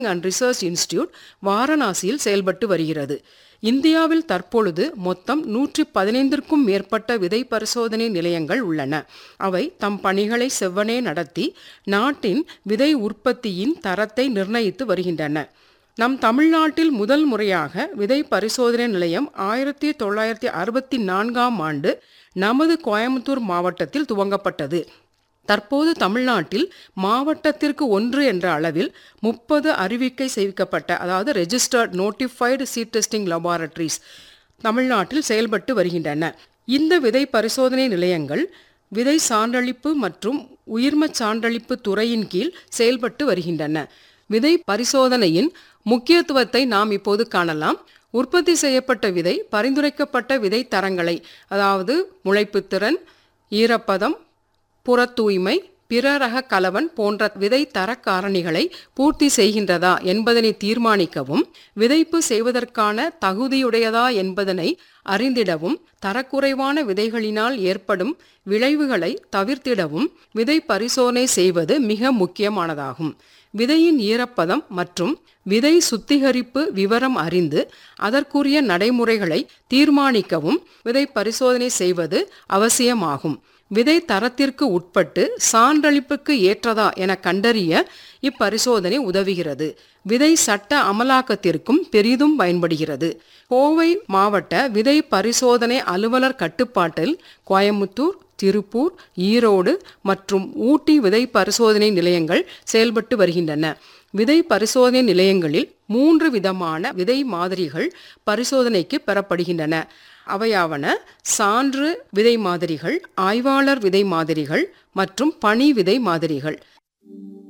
and research institute வாரணாசியில் செயல்பட்டு வருகிறது இந்தியாவில் தற்பொழுது மொத்தம் நூற்றி பதினைந்திற்கும் மேற்பட்ட விதை பரிசோதனை நிலையங்கள் உள்ளன அவை தம் பணிகளை செவ்வனே நடத்தி நாட்டின் விதை உற்பத்தியின் தரத்தை நிர்ணயித்து வருகின்றன நம் தமிழ்நாட்டில் முதல் முறையாக விதை பரிசோதனை நிலையம் ஆயிரத்தி தொள்ளாயிரத்தி அறுபத்தி நான்காம் ஆண்டு நமது கோயம்புத்தூர் மாவட்டத்தில் துவங்கப்பட்டது தற்போது தமிழ்நாட்டில் மாவட்டத்திற்கு ஒன்று என்ற அளவில் முப்பது அறிவிக்கை செய்விக்கப்பட்ட அதாவது registered notified seed testing laboratories தமிழ்நாட்டில் செயல்பட்டு வருகின்றன இந்த விதை பரிசோதனை நிலையங்கள் விதை சான்றளிப்பு மற்றும் உயிர்மச் சான்றளிப்பு துறையின் கீழ் செயல்பட்டு வருகின்றன விதை பரிசோதனையின் முக்கியத்துவத்தை நாம் இப்போது காணலாம் உற்பத்தி செய்யப்பட்ட விதை பரிந்துரைக்கப்பட்ட விதை தரங்களை அதாவது முளைப்புத்திறன் ஈரப்பதம் புற தூய்மை பிற ரக கலவன் போன்ற விதை தர காரணிகளை பூர்த்தி செய்கின்றதா என்பதனை தீர்மானிக்கவும் விதைப்பு செய்வதற்கான தகுதியுடையதா என்பதனை அறிந்திடவும் தரக்குறைவான விதைகளினால் ஏற்படும் விளைவுகளை தவிர்த்திடவும் விதை பரிசோதனை செய்வது மிக முக்கியமானதாகும் விதையின் ஈரப்பதம் மற்றும் விதை சுத்திகரிப்பு விவரம் அறிந்து அதற்குரிய நடைமுறைகளை தீர்மானிக்கவும் விதை பரிசோதனை செய்வது அவசியமாகும் விதை தரத்திற்கு உட்பட்டு சான்றளிப்புக்கு ஏற்றதா என கண்டறிய இப்பரிசோதனை உதவுகிறது விதை சட்ட அமலாக்கத்திற்கும் பெரிதும் பயன்படுகிறது கோவை மாவட்ட விதை பரிசோதனை அலுவலர் கட்டுப்பாட்டில் கோயமுத்தூர் திருப்பூர் ஈரோடு மற்றும் ஊட்டி விதை பரிசோதனை நிலையங்கள் செயல்பட்டு வருகின்றன விதை பரிசோதனை நிலையங்களில் மூன்று விதமான விதை மாதிரிகள் பரிசோதனைக்கு பெறப்படுகின்றன அவையாவன சான்று விதை மாதிரிகள் ஆய்வாளர் விதை மாதிரிகள் மற்றும் பணி விதை மாதிரிகள்